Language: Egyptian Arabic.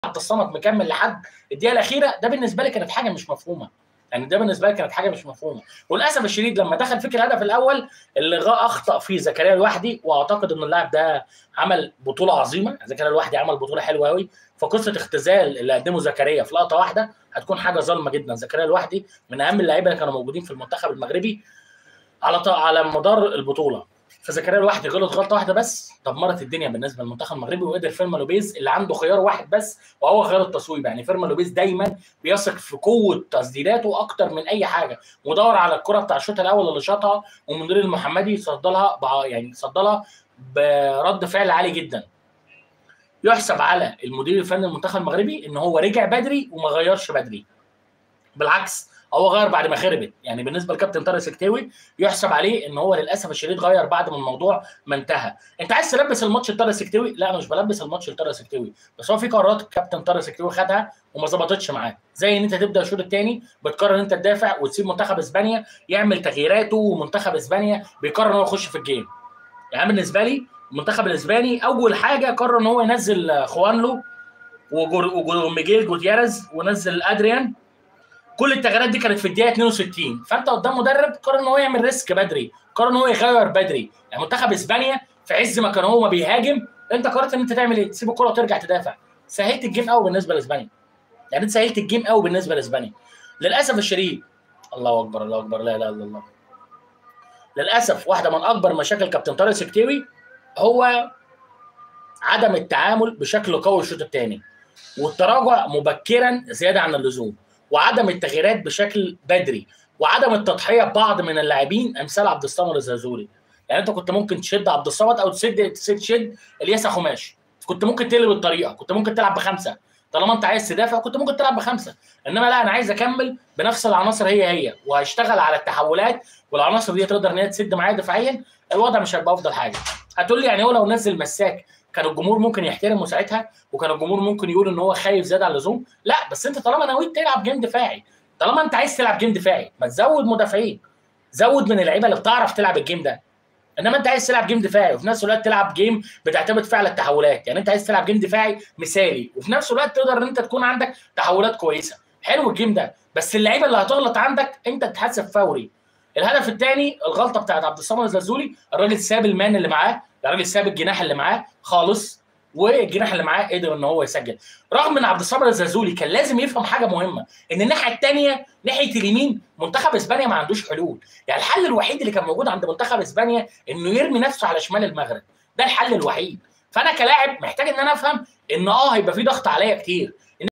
عبد الصمد مكمل لحد الدقيقه الاخيره ده بالنسبه لي كانت حاجه مش مفهومه يعني ده بالنسبه لي كانت حاجه مش مفهومه وللاسف الشديد لما دخل فيك الهدف الاول اللي غا اخطا فيه زكريا الوحدي واعتقد ان اللاعب ده عمل بطوله عظيمه زكريا الوحدي عمل بطوله حلوه قوي فقصه اختزال اللي قدمه زكريا في لقطه واحده هتكون حاجه ظالمه جدا زكريا الوحدي من اهم اللعيبه اللي كانوا موجودين في المنتخب المغربي على ط- على مدار البطوله فزكريا الوحدي غلط غلطه واحده بس دمرت الدنيا بالنسبه للمنتخب المغربي وقدر فيرما لوبيز اللي عنده خيار واحد بس وهو خيار التصويب يعني فيرما لوبيز دايما بيثق في قوه تسديداته اكتر من اي حاجه ودور على الكره بتاع الشوط الاول اللي شاطها ومنير المحمدي صدلها بع- يعني صدلها برد فعل عالي جدا يحسب على المدير الفني المنتخب المغربي ان هو رجع بدري وما غيرش بدري بالعكس هو غير بعد ما خربت يعني بالنسبه لكابتن طارق سكتاوي يحسب عليه ان هو للاسف الشديد غير بعد ما الموضوع ما انتهى انت عايز تلبس الماتش لطارق سكتاوي لا انا مش بلبس الماتش لطارق سكتاوي بس هو في قرارات الكابتن طارق سكتاوي خدها وما ظبطتش معاه زي ان انت تبدا الشوط الثاني بتقرر ان انت تدافع وتسيب منتخب اسبانيا يعمل تغييراته ومنتخب اسبانيا بيقرر ان هو يخش في الجيم يعني بالنسبه لي المنتخب الاسباني اول حاجه قرر ان هو ينزل خوانلو وجور- وجور- وميجيل جوتياريز ونزل ادريان كل التغييرات دي كانت في الدقيقه 62 فانت قدام مدرب قرر ان هو يعمل ريسك بدري قرر ان هو يغير بدري يعني منتخب اسبانيا في عز ما كان هو ما بيهاجم انت قررت ان انت تعمل ايه تسيب الكره وترجع تدافع سهلت الجيم قوي بالنسبه لاسبانيا يعني انت سهلت الجيم قوي بالنسبه لاسبانيا للاسف الشديد الله اكبر الله اكبر لا اله الا الله للاسف واحده من اكبر مشاكل كابتن طارق سكتيوي هو عدم التعامل بشكل قوي الشوط الثاني والتراجع مبكرا زياده عن اللزوم وعدم التغييرات بشكل بدري وعدم التضحيه ببعض من اللاعبين امثال عبد الصمد الزازوري يعني انت كنت ممكن تشد عبد الصمد او تسد تسد تشد الياس خماش كنت ممكن تقلب الطريقه كنت ممكن تلعب بخمسه طالما انت عايز تدافع كنت ممكن تلعب بخمسه انما لا انا عايز اكمل بنفس العناصر هي هي وهشتغل على التحولات والعناصر دي تقدر ان هي تسد معايا دفاعيا الوضع مش هيبقى افضل حاجه هتقول لي يعني هو لو نزل مساك كان الجمهور ممكن يحترمه ساعتها وكان الجمهور ممكن يقول ان هو خايف زياده عن اللزوم لا بس انت طالما نويت تلعب جيم دفاعي طالما انت عايز تلعب جيم دفاعي ما تزود مدافعين زود من اللعيبه اللي بتعرف تلعب الجيم ده انما انت عايز تلعب جيم دفاعي وفي نفس الوقت تلعب جيم بتعتمد فيه على التحولات يعني انت عايز تلعب جيم دفاعي مثالي وفي نفس الوقت تقدر ان انت تكون عندك تحولات كويسه حلو الجيم ده بس اللعيبه اللي هتغلط عندك انت تتحاسب فوري الهدف الثاني الغلطه بتاعت عبد الصمد الزلزولي الراجل ساب المان اللي معاه الراجل ساب الجناح اللي معاه خالص والجناح اللي معاه قدر ان هو يسجل رغم ان عبد الصمد الزلزولي كان لازم يفهم حاجه مهمه ان الناحيه الثانيه ناحيه اليمين منتخب اسبانيا ما عندوش حلول يعني الحل الوحيد اللي كان موجود عند منتخب اسبانيا انه يرمي نفسه على شمال المغرب ده الحل الوحيد فانا كلاعب محتاج ان انا افهم ان اه هيبقى في ضغط عليا كتير